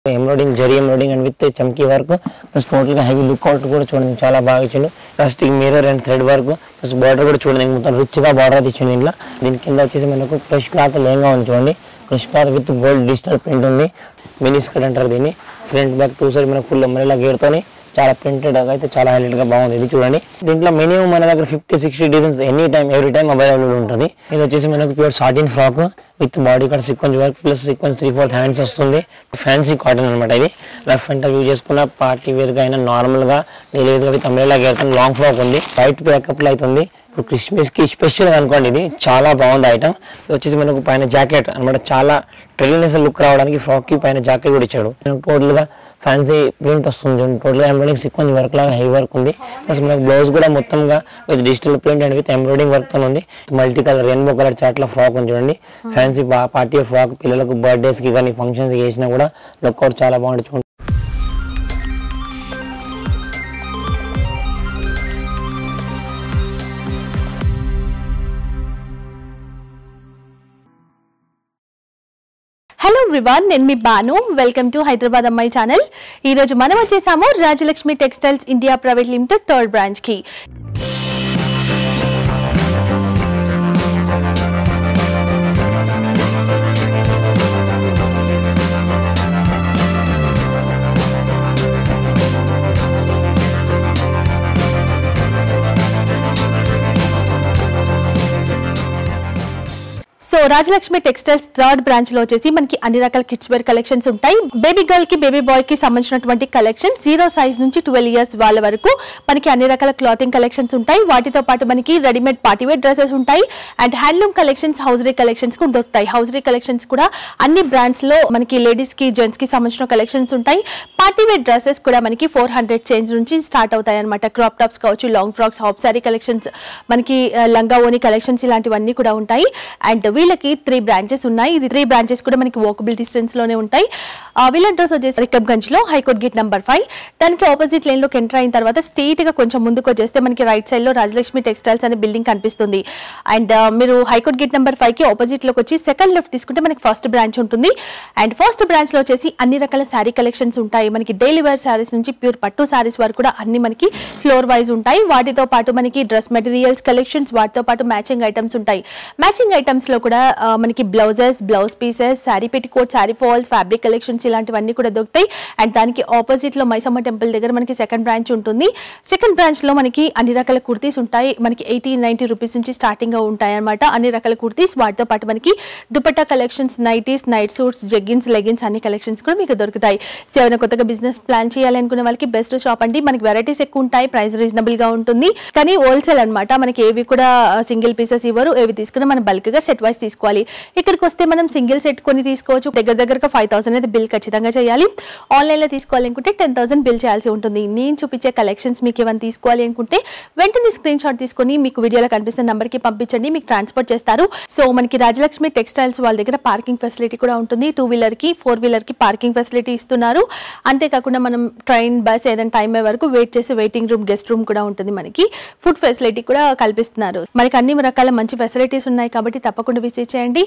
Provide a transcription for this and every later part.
Embroidering zari embroidering and with చమ్కీ work plus total గా heavy look out కూడా చూడండి చాలా బాగా ఇచ్చిండు plastic mirror and thread work plus border కూడా చూడండి మొత్తం రిచ్ గా బార్డర్ ఇచ్చిండు ఇంట్లో దీని కింద వచ్చేసి మనకు ఫ్రెష్ క్లాత్ లేంగా ఉంది చూడండి fresh cloth with gold digital print ఉంది మినీ స్కర్ట్ అంటారు దీన్ని ఫ్రంట్ బ్యాక్ టూ సైడ్ మనకు ఫుల్ అమ్మరేలా గేర్తోని చాలా ప్రింటెడ్ అయితే చాలా హైలైట్ గా బాగుంది ఇది చూడండి దీంట్లో మినిమం మన దగ్గర fifty sixty designs any time every time available ఉంటుంది ఇది వచ్చేసి మనకు pure satin frock with body cut sequence work plus sequence three fourth hands వస్తుంది ఫ్యాన్సీ కాటన్ అనమాట ఇది రఫ్ అండ్ యూజ్ చేసుకున్న పార్టీ వేర్ గా అయినా నార్మల్ గా డైలీ వేర్ గా విత్ అమ్రేలా గేర్ లాంగ్ ఫ్రాక్ ఉంది వైట్ ప్యాకప్ లో అవుతుంది ఇప్పుడు క్రిస్మస్ కి స్పెషల్ అనుకోండి ఇది చాలా బాగుంది ఐటమ్ ఇది వచ్చేసి మనకు పైన జాకెట్ అన్నమాట చాలా ట్రెడినెస్ లుక్ రావడానికి ఫ్రాక్ కి పైన జాకెట్ కూడా ఇచ్చాడు టోటల్ గా ఫ్యాన్సీ ప్రింట్ వస్తుంది టోటల్ గా ఎంబ్రాయిడింగ్ సీక్వెన్స్ వర్క్ లాగా హెవీ వర్క్ ఉంది ప్లస్ మనకు బ్లౌజ్ కూడా మొత్తంగా with digital print and with embroidering work తో ఉంది మల్టీ కలర్ రెయిన్బో కలర్ చాట్ల ఫ్రాక్ ఉంది చూడండి ఫ్యాన్సీ పార్టీ ఫ్రాక్ పిల్లలకు బర్త్డేస్ కి కానీ ఫంక్షన్స్ కి వేసినా కూడా లుక్ అవుట్ చాలా బాగుంటుంది చూడండి హలో ఎవ్రీవన్ నేను మీ బాను వెల్కమ్ టు హైదరాబాద్ అమ్మాయి ఛానల్ ఈ రోజు మనం వచ్చేసాము Rajalakshmi textiles India private limited third branch కి so Rajalakshmi textiles third branch లో వచ్చేసి మనకి అన్ని రకాల కిడ్స్ వేర్ కలెక్షన్స్ ఉంటాయి బేబీ గర్ల్ కి బేబీ బాయ్ కి సంబంధించినటువంటి కలెక్షన్ జీరో సైజ్ నుంచి ట్వెల్వ్ ఇయర్స్ వాళ్ళ వరకు మనకి అన్ని రకాల క్లాతింగ్ కలెక్షన్స్ ఉంటాయి వాటితో పాటు మనకి రెడీమేడ్ పార్టీ వేర్ డ్రెస్సెస్ ఉంటాయి and handloom collections hosiery collections కూడా దొరుకుతాయి హౌజరీ కలెక్షన్స్ కూడా అన్ని బ్రాండ్స్ లో మనకి లేడీస్ కి జెంట్స్ కి సంబంధించిన కలెక్షన్స్ ఉంటాయి పార్టీ వేర్ డ్రెస్సెస్ కూడా మనకి ఫోర్ హండ్రెడ్ చేంజ్ నుంచి స్టార్ట్ అవుతాయి అనమాట క్రాప్ టాప్స్ కావచ్చు long frocks half sari collections మనకి ఆ, లంగా ఓని కలెక్షన్స్ ఇలాంటివన్నీ కూడా ఉంటాయి అండ్ వీళ్ళకి త్రీ బ్రాంచెస్ ఉన్నాయి ఇది త్రీ బ్రాంచెస్ కూడా మనకి వాకబుల్ డిస్టెన్స్ లోనే ఉంటాయి ఆ, వీళ్ళ అడ్రస్ వచ్చేసి రికబ్గంజ్ లో హైకోర్ట్ గేట్ నెంబర్ ఫైవ్ దానికి ఆపోజిట్ లైన్ లోకి ఎంటర్ అయిన తర్వాత స్ట్రీట్ గా కొంచెం ముందుకు వచ్చేస్తే మనకి రైట్ సైడ్ లో రాజలక్ష్మి టెక్స్టైల్స్ అనే బిల్డింగ్ కనిపిస్తుంది అండ్ ఆ, మీరు హైకోర్ట్ గేట్ నెంబర్ ఫైవ్ కి ఆపోజిట్ లోకి వచ్చి సెకండ్ లెఫ్ట్ తీసుకుంటే మనకి ఫస్ట్ బ్రాంచ్ ఉంటుంది అండ్ ఫస్ట్ బ్రాంచ్ లో వచ్చేసి అన్ని రకాల శారీ కలెక్షన్స్ ఉంటాయి మనకి డైలీ వేర్ శారీస్ నుంచి ప్యూర్ పట్టు శారీస్ వరకు కూడా అన్ని మనకి ఫ్లోర్ వైజ్ ఉంటాయి వాటితో పాటు మనకి డ్రెస్ మెటీరియల్స్ కలెక్షన్స్ వాటితో పాటు మ్యాచింగ్ ఐటమ్స్ ఉంటాయి మ్యాచింగ్ ఐటమ్స్ లో కూడా ఆ, మనకి blouses blouse pieces sari petticoat sari falls fabric collections ఇలాంటివన్నీ కూడా దొరుకుతాయి అండ్ దానికి ఆపోజిట్ లో మైసమ్మ టెంపుల్ దగ్గర మనకి సెకండ్ బ్రాంచ్ ఉంటుంది సెకండ్ బ్రాంచ్ లో మనకి అన్ని రకాల కుర్తీస్ ఉంటాయి మనకి ఎయిటీ నైన్టీ రూపీస్ నుంచి స్టార్టింగ్ గా ఉంటాయి అనమాట అన్ని రకాల కుర్తీస్ వాటితో పాటు మనకి dupatta collections nighties night suits jeggings leggings అన్ని కలెక్షన్స్ కూడా మీకు దొరుకుతాయి సో ఏమైనా కొత్తగా బిజినెస్ ప్లాన్ చేయాలనుకునే వాళ్ళకి బెస్ట్ షాప్ అండి మనకి వెరైటీస్ ఎక్కువ ఉంటాయి ప్రైస్ రీజనబుల్ గా ఉంటుంది కానీ హోల్సేల్ అన్నమాట మనకి ఏవి కూడా సింగిల్ పీసెస్ ఇవ్వరు ఏవి తీసుకున్నా మనం బల్క్ గా సెట్ వైస్ తీసుకోవాలి ఇక్కడికి వస్తే మనం సింగిల్ సెట్ కొని తీసుకోవచ్చు దగ్గర దగ్గరగా ఫైవ్ థౌసండ్ అయితే బిల్ ఖచ్చితంగా చేయాలి ఆన్లైన్ లో తీసుకోవాలనుకుంటే టెన్ థౌసండ్ బిల్ చేయాల్సి ఉంటుంది నేను చూపించే కలెక్షన్స్ మీకు ఏమైనా తీసుకోవాలి అనుకుంటే వెంటనే స్క్రీన్ షాట్ తీసుకొని మీకు వీడియోలో కనిపిస్తున్న నంబర్ కి పంపించండి మీకు ట్రాన్స్పోర్ట్ చేస్తారు సో మనకి రాజలక్ష్మి టెక్స్టైల్స్ వాళ్ళ దగ్గర పార్కింగ్ ఫెసిలిటీ కూడా ఉంటుంది టూ వీలర్ కి ఫోర్ వీలర్ కి పార్కింగ్ ఫెసిలిటీ ఇస్తున్నారు అంతేకాకుండా మనం ట్రైన్ బస్ ఏదైనా టైం అయ్యే వరకు వెయిట్ చేసే వెయిటింగ్ రూమ్ గెస్ట్ రూమ్ కూడా ఉంటుంది మనకి ఫుడ్ ఫెసిలిటీ కూడా కల్పిస్తున్నారు మనకి అన్ని రకాల మంచి ఫెసిలిటీస్ ఉన్నాయి కాబట్టి తప్పకుండా విజిట్ చేయండి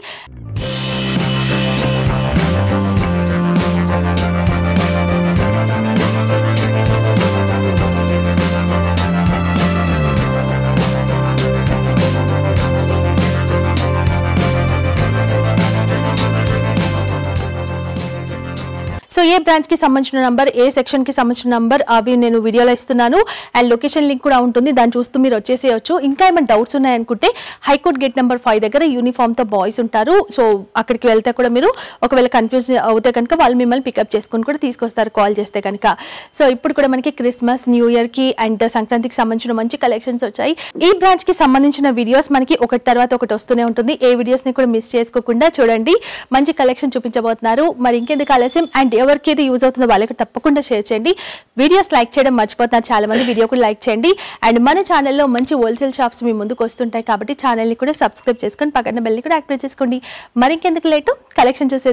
సో ఏ బ్రాంచ్ కి సంబంధించిన నంబర్ ఏ సెక్షన్ కి సంబంధించిన నంబర్ అవి నేను వీడియోలో ఇస్తున్నాను అండ్ లొకేషన్ లింక్ కూడా ఉంటుంది దాన్ని చూస్తూ మీరు వచ్చేసేయచ్చు ఇంకా ఏమైనా డౌట్స్ ఉన్నాయనుకుంటే హైకోర్ట్ గేట్ నెంబర్ ఫైవ్ దగ్గర యూనిఫామ్ తో బాయ్స్ ఉంటారు సో అక్కడికి వెళ్తే కూడా మీరు ఒకవేళ కన్ఫ్యూజ్ అవుతే కనుక వాళ్ళు మిమ్మల్ని పికప్ చేసుకుని కూడా తీసుకొస్తారు కాల్ చేస్తే కనుక సో ఇప్పుడు కూడా మనకి క్రిస్మస్ న్యూ ఇయర్ కి అండ్ సంక్రాంతికి సంబంధించిన మంచి కలెక్షన్స్ వచ్చాయి ఈ బ్రాంచ్ కి సంబంధించిన వీడియోస్ మనకి ఒకటి తర్వాత ఒకటి వస్తూనే ఉంటుంది ఏ వీడియోస్ ని కూడా మిస్ చేసుకోకుండా చూడండి మంచి కలెక్షన్ చూపించబోతున్నారు మరి ఇంకెందుకు ఆలస్యం అండ్ ఎవరికి ఏది యూజ్ అవుతుందో వాళ్ళకి తప్పకుండా షేర్ చేయండి వీడియోస్ లైక్ చేయడం మర్చిపోతున్నారు చాలా మంది వీడియో కూడా లైక్ చేయండి అండ్ మన ఛానల్లో మంచి హోల్సేల్ షాప్స్ మీ ముందుకు వస్తుంటాయి కాబట్టి ఛానల్ని కూడా సబ్స్క్రైబ్ చేసుకొని పక్కన బెల్ని కూడా యాక్టివేట్ చేసుకోండి మరి ఇంకెందుకు లేటు కలెక్షన్ చూసేద్దాం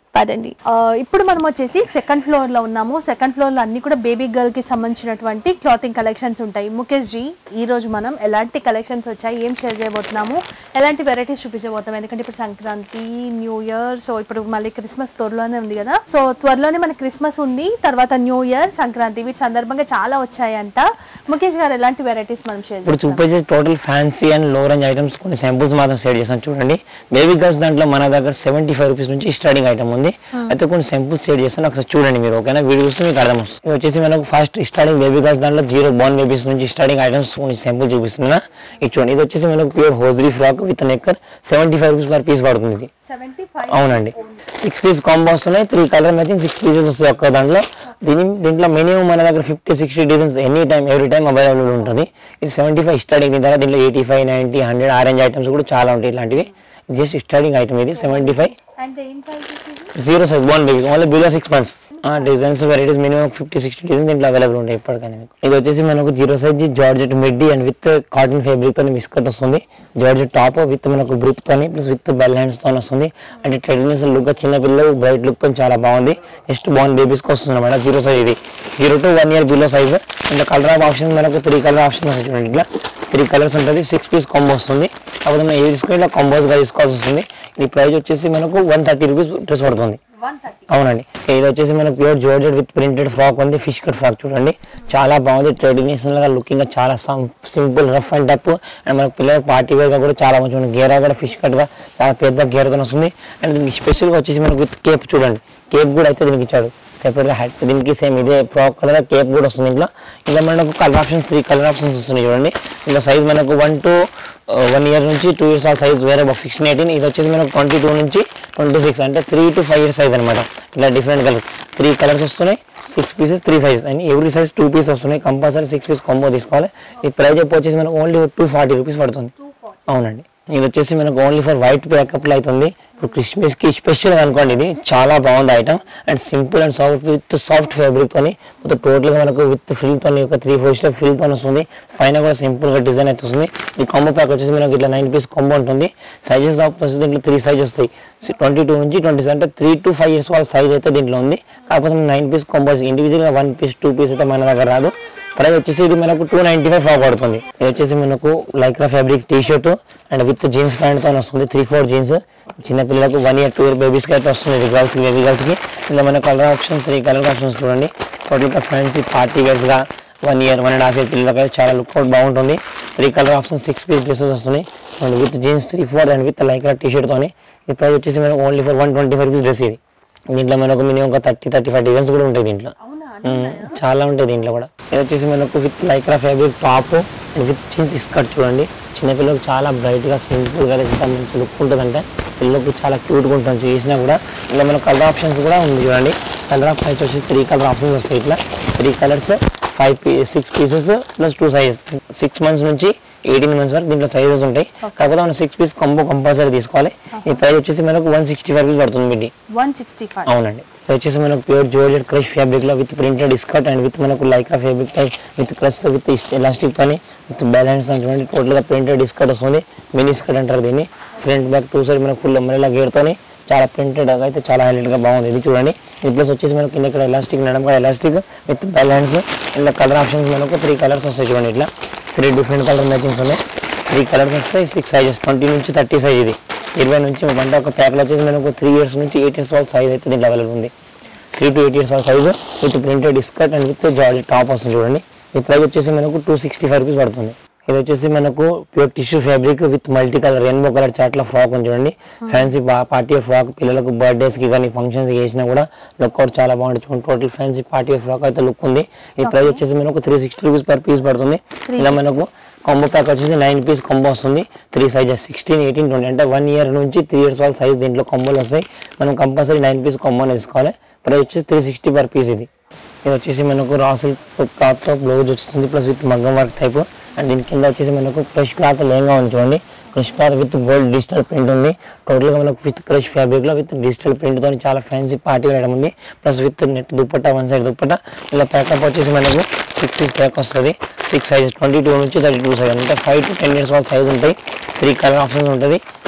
పదండి ఆ, ఇప్పుడు మనం వచ్చేసి సెకండ్ ఫ్లోర్ లో ఉన్నాము సెకండ్ ఫ్లోర్ లో అన్ని కూడా బేబీ గర్ల్ కి సంబంధించినటువంటి క్లాతింగ్ కలెక్షన్స్ ఉంటాయి ముఖేష్ జీ ఈ రోజు మనం ఎలాంటి కలెక్షన్స్ వచ్చాయి ఏం షేర్ చేయబోతున్నాము ఎలాంటి వెరైటీస్ చూపించబోతున్నాం ఎందుకంటే ఇప్పుడు సంక్రాంతి న్యూ ఇయర్ సో ఇప్పుడు మళ్ళీ క్రిస్మస్ త్వరలోనే ఉంది కదా సో త్వరలోనే మనకి క్రిస్మస్ ఉంది తర్వాత న్యూ ఇయర్ సంక్రాంతి వీటి సందర్భంగా చాలా వచ్చాయంట ముఖేష్ గారు ఎలాంటి వెరైటీస్ మనం షేర్ ఇప్పుడు చూపించే total fancy and low range items కొన్ని శాంపుల్స్ మాత్రం సెట్ చేస్తాను చూడండి బేబీ గర్ల్స్ దాంట్లో మన దగ్గర సెవెంటీ ఫైవ్ రూపీస్ నుంచి స్టార్టింగ్ ఐటమ్ ఉంది అయితే కొన్ని శాంపుల్స్ సెట్ చేస్తాను ఒకసారి చూడండి మీరు ఓకేనా వీడియో చూస్తే మీకు అర్థం వస్తుంది ఇది వచ్చేసి మనకు ఫస్ట్ స్టార్టింగ్ బేబీ గర్ల్స్ దాంట్లో జీరో బోర్న్ బేబీస్ నుంచి స్టార్టింగ్ ఐటమ్స్ కొన్ని శాంపుల్ చూపిస్తున్నా ఇది చూడండి ఇది వచ్చేసి మనకు pure hosiery frock with knicker seventy five rupees per piece పడుతుంది ఇది సెవెంటీ ఫైవ్ అవునండి సిక్స్ పీస్ కాంబో వస్తున్నాయి three colour matching six pieces వస్తాయి ఒక్క దాంట్లో దీని దీంట్లో మినిమం మన దగ్గర fifty sixty designs any time every time available ఉంటుంది ఇది సెవెంటీ ఫైవ్ స్టార్టింగ్ దీని తర్వాత దీంట్లో eighty five ninety hundred range items కూడా చాలా ఉంటాయి ఇలాంటివి జస్ట్ స్టార్టింగ్ ఐటమ్ ఇది సెవెంటీ ఫైవ్ అండ్ ఏం size zero size one baby only below six months designs varieties minimum fifty sixty designs దీంట్లో అవైలబుల్ ఉంటాయి ఎప్పటికైనా మీకు ఇది వచ్చేసి మనకు zero size georgette middy and with cotton fabric తో మిస్కట్ వస్తుంది జార్జెట్ టాప్ విత్ మనకు గ్రిప్ తోని ప్లస్ విత్ బెల్ హ్యాండ్స్ తో వస్తుంది అంటే ట్రెడిషనల్ లుక్ చిన్న పిల్లలు బ్రైట్ లుక్ తో చాలా బాగుంది జస్ట్ బాగుంది బేబీస్ కి వస్తుంది అనమాట జీరో సైజ్ ఇది zero to one year below size and colour of option మనకు త్రీ కలర్ ఆప్షన్ వస్తుంది చూడండి ఇట్లా త్రీ కలర్స్ ఉంటుంది సిక్స్ పీస్ కాంబో వస్తుంది కాకపోతే మనం ఏ తీసుకుని ఇట్లా కాంబోస్గా తీసుకోవాల్సి వస్తుంది ఇది ప్రైస్ వచ్చేసి మనకు వన్ థర్టీ రూపీస్ డ్రెస్ పడుతుంది వన్ థర్టీ అవునండి ఇది వచ్చేసి మనకు pure georgette with printed frock ఉంది ఫిష్ కట్ ఫ్రాక్ చూడండి చాలా బాగుంది ట్రెడిషనల్ గా లుకింగ్ గా చాలా simple rough and tough and మనకు పిల్లలకు పార్టీ వేర్ గా కూడా చాలా మంచిగా ఉంది గేరా కూడా ఫిష్ కట్ గా చాలా పెద్ద గేరతో వస్తుంది అండ్ దీనికి స్పెషల్ గా వచ్చేసి మనకు విత్ కేప్ చూడండి కేప్ కూడా అయితే దీనికి ఇచ్చాడు సెపరేట్ గా హ్యాట్ దీనికి సేమ్ ఇదే ఫ్రాక్ కలర్ కేప్ కూడా వస్తుంది ఇంట్లో ఇంకా మనకు colour options three colour options వస్తున్నాయి చూడండి ఇంకా సైజ్ మనకు వన్ టు వన్ ఇయర్ నుంచి టూ ఇయర్స్ వాళ్ళ సైజ్ వేరే బాక్స్ సిక్స్టీన్ ఎయిటీన్ ఇది వచ్చేసి మనకు ట్వంటీ టూ నుంచి ట్వంటీ సిక్స్ అంటే three to five years size అనమాట ఇలా డిఫరెంట్ కలర్స్ త్రీ కలర్స్ వస్తున్నాయి six pieces three size and every size two piece వస్తున్నాయి కంపల్సరీ సిక్స్ పీస్ కాంబో తీసుకోవాలి ఈ ప్రైస్ వచ్చేసి మనకు ఓన్లీ టూ ఫార్టీ రూపీస్ పడుతుంది అవునండి ఇది వచ్చేసి మనకు ఓన్లీ ఫర్ వైట్ ప్యాకప్లో అవుతుంది ఇప్పుడు క్రిస్మస్ కి స్పెషల్ అనుకోండి ఇది చాలా బాగుంది item and simple and soft with soft fabric తోని మొత్తం టోటల్ గా మనకు విత్ ఫ్రిల్ తోని ఒక త్రీ ఫోర్ స్టెప్ ఫ్రిల్ తోని వస్తుంది పైన కూడా సింపుల్ గా డిజైన్ అయితే వస్తుంది ఈ కాంబో ప్యాక్ వచ్చేసి మనకి ఇట్లా నైన్ పీస్ కాంబో ఉంటుంది సైజెస్ ఆఫ్ వచ్చేసి దీంట్లో త్రీ సైజ్ వస్తాయి ట్వంటీ టూ నుంచి ట్వంటీ సెవెన్ అంటే త్రీ టు ఫైవ్ ఇయర్స్ వాళ్ళ సైజ్ అయితే దీంట్లో ఉంది కాకపోతే నైన్ పీస్ కాంబోస్ ఇండివిజువల్ గా వన్ పీస్ టూ పీస్ అయితే మన దగ్గర రాదు ప్రైస్ వచ్చేసి ఇది మనకు టూ నైన్టీ ఫైవ్ ఫ్రాక్ పడుతుంది ఇది వచ్చేసి మనకు lycra fabric T shirt and with jeans pant తో వస్తుంది త్రీ ఫోర్ జీన్స్ చిన్న పిల్లలకు one year two year babies కి అయితే వస్తుంది ఇది గర్ల్స్ కి బేబీ గర్ల్స్ కి ఇలా మన colour option three colour options చూడండి టోటల్ గా ఫ్యాన్సీ పార్టీ వేర్స్ గా one year one and half year పిల్లలకి అయితే చాలా లుక్ అవుట్ బాగుంటుంది three colour option six piece dresses వస్తున్నాయి and with jeans three four and with lycra T shirt తోని ఈ ప్రైస్ వచ్చేసి మనకు only for one twenty five rupees dress ఇది దీంట్లో మనకు మినిమం ఒక థర్టీ థర్టీ ఫైవ్ డిజైన్స్ కూడా ఉంటాయి దీంట్లో మ్మ్. చాలా ఉంటాయి దీంట్లో కూడా ఇది వచ్చేసి మనకు with lycra fabric top with jeans skirt చూడండి చిన్నపిల్లలకు చాలా బ్రైట్ గా సింపుల్ గా ఎంత మంచి లుక్ ఉంటుందంటే పిల్లలకు చాలా క్యూట్ గా ఉంటుంది చేసినా కూడా ఇలా మనకు కలర్ ఆప్షన్స్ కూడా ఉంది చూడండి కలర్ ఆప్షన్ వచ్చేసి త్రీ కలర్ ఆప్షన్స్ వస్తాయి ఇట్లా త్రీ కలర్స్ ఫైవ్ పీ six pieces plus two sizes six months నుంచి ఎయిటీన్ మంత్స్ వరకు దీంట్లో సైజెస్ ఉంటాయి కాకపోతే మనం సిక్స్ పీస్ కంబో కంపల్సరీ తీసుకోవాలి ఈ ప్రైస్ వచ్చేసి మనకు వన్ సిక్స్టీ ఫైవ్ రూపీస్ పడుతుంది మీది వన్ సిక్స్టీ ఫైవ్ అవునండి ఇది వచ్చేసి మనకు ప్యూర్ జోర్జెట్ క్రష్ ఫ్యాబ్రిక్ లో with printed skirt and with మనకు lycra fabric tie with crush with elastic తోని విత్ బ్యాలెన్స్ చూడండి టోటల్ గా ప్రింటెడ్ స్కర్ట్ వస్తుంది మినీ స్కర్ట్ అంటారు దీన్ని ఫ్రంట్ బ్యాక్ టూ సైడ్ మనకు ఫుల్ అమ్మరేలా గేర్ తోని చాలా ప్రింటెడ్ అయితే చాలా హైలైట్ గా బాగుంది ఇది చూడండి ఇది ప్లస్ వచ్చేసి మనకి కింద ఇక్కడ ఎలాస్టిక్ నడం కూడా ఎలాస్టిక్ విత్ బ్యాలెన్స్ ఇలా కలర్ ఆప్షన్స్ మనకు త్రీ కలర్స్ వస్తాయి చూడండి ఇట్లా త్రీ డిఫరెంట్ కలర్ మ్యాచింగ్స్ ఉన్నాయి త్రీ కలర్స్ వస్తాయి సిక్స్ సైజెస్ ట్వంటీ నుంచి థర్టీ సైజ్ ఇది ఇరవై నుంచి అంటే ఒక ప్యాక్లో వచ్చేసి మనకు త్రీ ఇయర్స్ నుంచి ఎయిట్ ఇయర్స్ వాళ్ళ సైజ్ అయితే దీంట్లో అవైలబుల్ ఉంది త్రీ టు ఎయిట్ ఇయర్స్ వాళ్ళ size with printed skirt and with georgette top వస్తుంది చూడండి ఈ ప్రైస్ వచ్చేసి మనకు టూ సిక్స్టీ ఫైవ్ రూపీస్ పడుతుంది ఇది వచ్చేసి మనకు pure tissue fabric with multi colour rainbow colour చాట్ల ఫ్రాక్ ఉంది చూడండి ఫ్యాన్సీ పార్టీ ఫ్రాక్ పిల్లలకు బర్త్డేస్ కి కానీ ఫంక్షన్స్ కి వేసినా కూడా లుక్ అవుట్ చాలా బాగుంటుంది చూడండి టోటల్ ఫ్యాన్సీ పార్టీ ఫ్రాక్ అయితే లుక్ ఉంది ఈ ప్రైస్ వచ్చేసి మనకు three sixty rupees per piece పడుతుంది ఇలా మనకు కాంబో ప్యాక్ వచ్చేసి నైన్ పీస్ కాంబో వస్తుంది three sizes sixteen eighteen twenty అంటే వన్ ఇయర్ నుంచి త్రీ ఇయర్స్ వాళ్ళ సైజ్ దీంట్లో కాంబోలు వస్తాయి మనం కంపల్సరీ నైన్ పీస్ కాంబోని తీసుకోవాలి ప్రైస్ వచ్చేసి త్రీ సిక్స్టీ పర్ పీస్ ఇది ఇది వచ్చేసి మనకు రాసుల్ క్లాత్తో బ్లౌజ్ వస్తుంది ప్లస్ విత్ మగ్గం వర్క్ టైప్ అండ్ దీని కింద వచ్చేసి మనకు క్రష్ క్లాత్ లేంగా ఉంది చూడండి crush cloth with gold digital print ఉంది టోటల్గా మనకు విత్ క్రష్ ఫ్యాబ్రిక్లో విత్ డిజిటల్ ప్రింట్తో చాలా ఫ్యాన్సీ పార్టీ వేయడం ఉంది plus with net dupatta one side dupatta ఇలా ప్యాకప్ వచ్చేసి మనకు సిక్స్ పీస్ ప్యాక్ వస్తుంది సిక్స్ సైజ్ ట్వంటీ టూ నుంచి థర్టీ టూ సైజ్ అంటే ఫైవ్ టు టెన్ ఇయర్స్ వాళ్ళ సైజ్ ఉంటాయి త్రీ కలర్ ఆప్షన్స్ ఉంటుంది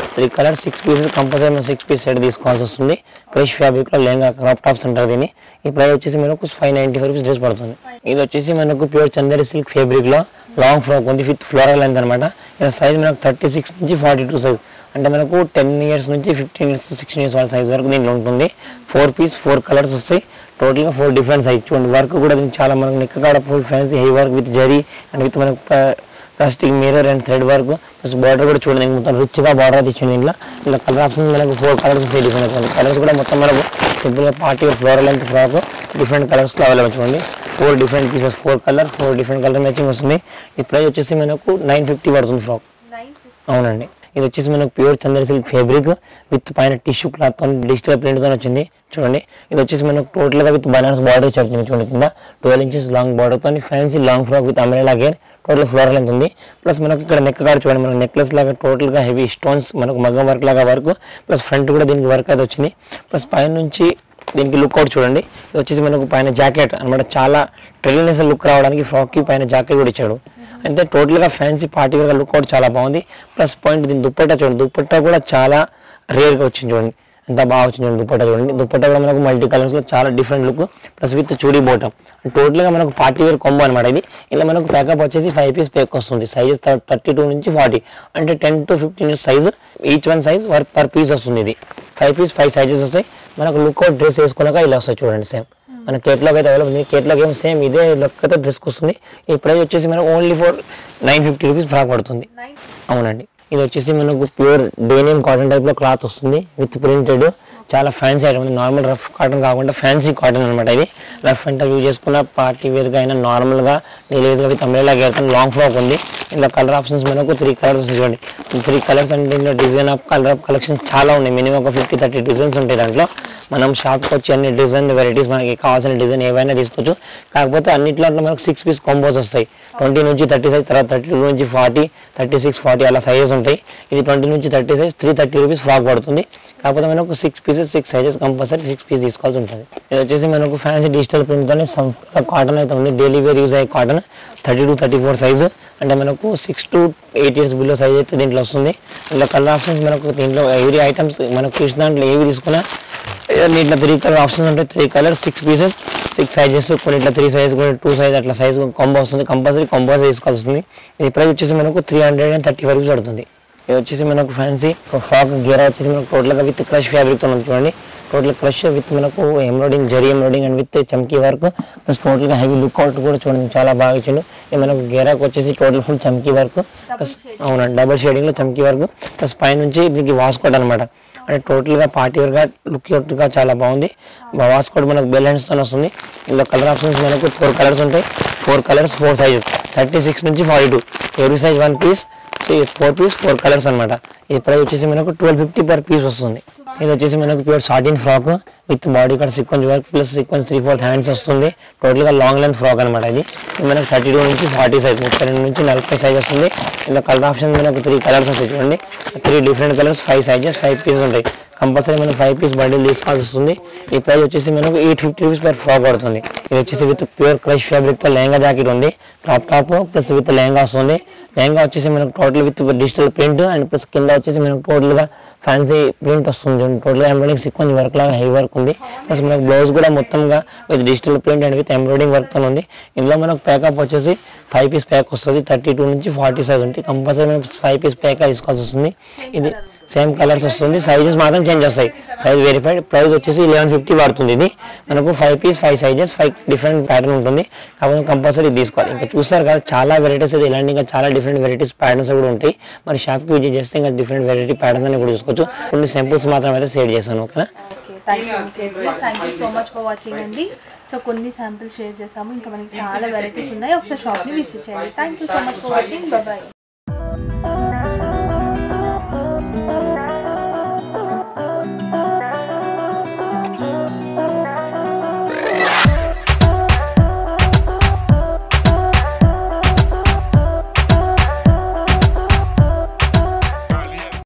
three colours six pieces compulsory మేము సిక్స్ పీస్ సెట్ తీసుకోవాల్సి వస్తుంది క్రష్ ఫ్యాబ్రిక్లో లెహంగా క్రాప్ టాప్స్ అంటారు దీన్ని ఈ ప్రైస్ వచ్చేసి మనకు five ninety five rupees dress పడుతుంది ఇది వచ్చేసి మనకు ప్యూర్ చందేరి సిల్క్ ఫ్యాబ్రిక్లో లాంగ్ ఫ్రాక్ ఉంది విత్ ఫ్లోరల్ లెంత్ అనమాట ఇలా సైజ్ మనకు థర్టీ సిక్స్ నుంచి ఫార్టీ టూ సైజ్ అంటే మనకు టెన్ ఇయర్స్ నుంచి ఫిఫ్టీన్ ఇయర్స్ సిక్స్టీన్ ఇయర్స్ వాళ్ళ సైజ్ వరకు దీంట్లో ఉంటుంది ఫోర్ పీస్ ఫోర్ కలర్స్ వస్తాయి టోటల్గా ఫోర్ డిఫరెంట్ సైజ్ చూడండి వర్క్ కూడా దీనికి చాలా మనకు నెక్ కాడ full fancy heavy work with zari and with మనకు plastic mirror and thread work plus border కూడా చూడండి మొత్తం రిచ్గా బార్డర్ ఇచ్చింది ఇంట్లో ఇలా కలర్ ఆప్షన్స్ మనకు ఫోర్ కలర్స్ వస్తాయి డిఫరెంట్ కలర్స్ కూడా మొత్తం మనకు సింపుల్గా party floral length frock different కలర్స్లో అవైలబుల్ చూడండి four different pieces four colour four different colour matching వస్తుంది ఈ ప్రైస్ వచ్చేసి మనకు నైన్ ఫిఫ్టీ పడుతుంది ఫ్రాక్ అవునండి ఇది వచ్చేసి మనకు ప్యూర్ చందన సిల్క్ ఫ్యాబ్రిక్ విత్ పైన టిష్యూ క్లాత్ తో డిజిటల్ ప్రింట్ తో వచ్చింది చూడండి ఇది వచ్చేసి మనకు టోటల్ గా విత్ బనాన్స్ బార్డర్ ఇచ్చాడు చూడండి కింద ట్వెల్వ్ ఇంచెస్ లాంగ్ బార్డర్ తో fancy long frock with umbrella గేర్ టోటల్ ఫ్లోరల్ లెంత్ ఉంది ప్లస్ మనకు ఇక్కడ నెక్ కాడ చూడండి మనకు నెక్లెస్ లాగా టోటల్ గా హెవీ స్టోన్స్ మనకు మగ్గం వర్క్ లాగా వర్క్ ప్లస్ ఫ్రంట్ కూడా దీనికి వర్క్ అయితే వచ్చింది ప్లస్ పైన నుంచి దీనికి లుక్ అవుట్ చూడండి ఇది వచ్చేసి మనకు పైన జాకెట్ అన్నమాట చాలా ట్రెడినెస్ లుక్ రావడానికి ఫ్రాక్ కి పైన జాకెట్ కూడా ఇచ్చాడు అంటే టోటల్ గా fancy party wear look out చాలా బాగుంది ప్లస్ పాయింట్ దీని దుప్పట్టా చూడండి దుప్పట్టా కూడా చాలా రేర్ గా వచ్చింది చూడండి ఎంత బాగా వచ్చింది చూడండి దుప్పట్టా చూడండి దుప్పట్టా కూడా మనకు మల్టీ కలర్స్ లో చాలా డిఫరెంట్ లుక్ ప్లస్ విత్ చూడీ బోటం టోటల్ గా మనకు పార్టీ వేర్ కొంబో అనమాట ఇది ఇలా మనకు ప్యాకప్ వచ్చేసి ఫైవ్ పీస్ ప్యాక్ వస్తుంది సైజెస్ థర్టీ టూ నుంచి ఫార్టీ అంటే ten to fifteen size each one size per piece వస్తుంది ఇది ఫైవ్ పీస్ ఫైవ్ సైజెస్ వస్తాయి మనకు లుక్ అవుట్ డ్రెస్ వేసుకున్నాక ఇలా వస్తాయి చూడండి సేమ్ మన కేట్లాగ్ అయితే అవైలబుల్ ఉంది కేట్లాగ్ ఏం సేమ్ ఇదే లుక్ అయితే డ్రెస్కి వస్తుంది ఈ ప్రైస్ వచ్చేసి మనకు only for nine fifty rupees frock పడుతుంది అవునండి ఇది వచ్చేసి మనకు ప్యూర్ డేనియం కాటన్ టైప్ లో క్లాత్ వస్తుంది విత్ ప్రింటెడ్ చాలా ఫ్యాన్సీ ఐటమ్ ఉంది నార్మల్ రఫ్ కాటన్ కాకుండా ఫ్యాన్సీ కాటన్ అనమాట ఇది రఫ్ అంటే యూజ్ చేసుకున్న పార్టీ వేర్ గా అయినా నార్మల్ గా డైలీ గా విత్ అంబ్రెలా గేర్ లాంగ్ ఫ్రాక్ ఉంది ఇలా కలర్ ఆప్షన్స్ మనకు త్రీ కలర్స్ చూడండి త్రీ కలర్స్ అంటే ఇందులో design of colour of collection చాలా ఉన్నాయి మినిమం ఒక ఫిఫ్టీ థర్టీ డిజైన్స్ ఉంటాయి దాంట్లో మనం షాప్కి వచ్చి అన్ని డిజైన్ వెరైటీస్ మనకి కావాల్సిన డిజైన్ ఏవైనా తీసుకోవచ్చు కాకపోతే అన్నిట్లో మనకు సిక్స్ పీస్ కాంబోస్ వస్తాయి ట్వంటీ నుంచి థర్టీ సైజ్ తర్వాత థర్టీ టూ నుంచి ఫార్టీ థర్టీ సిక్స్ ఫార్టీ అలా సైజెస్ ఉంటాయి ఇది ట్వంటీ నుంచి thirty size three thirty rupees frock పడుతుంది కాకపోతే మనకు six pieces six sizes compulsory six piece తీసుకోవాల్సి ఉంటుంది ఇది వచ్చేసి మనకు ఫ్యాన్సీ డిజిటల్ ప్రింట్తోనే కాటన్ అయితే ఉంది డైలీ వేర్ యూజ్ అయ్యే cotton thirty to thirty four size అంటే మనకు six to eight years below size అయితే దీంట్లో వస్తుంది ఇలా కలర్ ఆప్షన్స్ మనకు దీంట్లో ఎవ్రీ ఐటమ్స్ మనకు చూసిన దాంట్లో ఏవి తీసుకున్నా ఇట్లా త్రీ కలర్ ఆప్షన్స్ ఉంటాయి three colour six pieces six sizes కొన్ని ఇట్లా త్రీ సైజ్ కొన్ని టూ సైజ్ అట్లా సైజ్ కాంబో వస్తుంది కంపల్సరీ కాంబోస్ తీసుకోవాల్సి వస్తుంది ఇది ప్రైస్ వచ్చేసి మనకు three hundred and thirty five rupees పడుతుంది ఇది వచ్చేసి మనకు ఫ్యాన్సీ ఫ్రాక్ గేరా వచ్చేసి మనకు టోటల్గా విత్ క్రష్ ఫ్యాబ్రిక్తో ఉంది చూడండి టోటల్ క్రష్ విత్ మనకు embroidering zari embroidering and with చమ్కీ work plus టోటల్గా హెవీ లుక్ అవుట్ కూడా చూడండి చాలా బాగా ఇచ్చిండు ఇది మనకు గేరాకు వచ్చేసి టోటల్ ఫుల్ చమ్కీ వర్క్ ప్లస్ అవునండి డబల్ షేడింగ్లో చమ్కీ వర్క్ ప్లస్ పైనుంచి దీనికి వాస్కోట్ అనమాట అంటే టోటల్గా పార్టీ వేర్గా లుక్ గా చాలా బాగుంది వాస్కోట్ మనకు బెల్ హ్యాండ్స్తో వస్తుంది ఇందులో కలర్ ఆప్షన్స్ మనకు ఫోర్ కలర్స్ ఉంటాయి four colours four sizes thirty six నుంచి forty two every size one piece four piece four colours అనమాట ఈ ప్రైస్ వచ్చేసి మనకు ట్వెల్వ్ ఫిఫ్టీ పర్ పీస్ వస్తుంది ఇది వచ్చేసి మనకు pure satin frock with body cut sequence work plus sequence three fourth hands వస్తుంది టోటల్ గా లాంగ్ లెంత్ ఫ్రాక్ అనమాట ఇది ఇది మనకు థర్టీ టూ నుంచి ఫార్టీ సైజ్ ముప్పై రెండు నుంచి నలభై సైజ్ వస్తుంది ఇలా కలర్ ఆప్షన్ మనకు త్రీ కలర్స్ వస్తాయి చూడండి three different colours five sizes five pieces ఉంటాయి కంపల్సరీ మనం ఫైవ్ పీస్ బండిల్ తీసుకోవాల్సి వస్తుంది ఈ ప్రైస్ వచ్చేసి మనకు eight fifty rupees per frock పడుతుంది ఇది వచ్చేసి విత్ ప్యూర్ క్రష్ ఫ్యాబ్రిక్ తో లెహంగా జాకెట్ ఉంది top top plus with lehenga వస్తుంది లెహంగా వచ్చేసి మనకు total with digital print and plus కింద వచ్చేసి మనకు టోటల్ గా ఫ్యాన్సీ ప్రింట్ వస్తుంది టోటల్ ఎంబ్రాయిడింగ్ సీక్వెన్స్ వర్క్ లాగా హై వర్క్ ఉంది ప్లస్ మనకు బ్లౌజ్ కూడా మొత్తంగా with digital print and with embroidering work తో ఉంది ఇందులో మనకు ప్యాకప్ వచ్చేసి ఫైవ్ పీస్ ప్యాక్ వస్తుంది థర్టీ టూ నుంచి ఫార్టీ సైజ్ ఉంటుంది కంపల్సరీ మనం ఫైవ్ పీస్ ప్యాక్ తీసుకోవాల్సి వస్తుంది ఇది సేమ్ కలర్స్ వస్తుంది సైజెస్ మాత్రం చేంజ్ వస్తాయి సైజ్ వెరిఫైడ్ ప్రైస్ వచ్చేసి లెవెన్ ఫిఫ్టీ పడుతుంది ఇది మనకు five piece five sizes five different pattern ఉంటుంది కాబట్టి కంపల్సరీ తీసుకోవాలి ఇంకా చూస్తారు కదా చాలా వెరైటీస్ అయితే ఇలాంటి ఇంకా చాలా డిఫరెంట్ వెరైటీస్ ప్యాటర్న్స్ కూడా ఉంటాయి మరి షాప్కి విజిట్ చేస్తే ఇంకా డిఫరెంట్ వెరైటీ ప్యాటర్న్స్ అని కూడా చూసుకోవచ్చు కొన్ని సింపుల్స్ మాత్రం అయితే సేట్ చేస్తాను ఓకేనా ఓకే థ్యాంక్ యూ కేజ్రీ thank you so much for watching అండి సో కొన్ని శాంపిల్స్ షేర్ చేసాము ఇంకా మనకి చాలా వెరైటీస్ ఉన్నాయి ఒకసారి షాప్ని విజిట్ చేయండి thank you so much for watching bye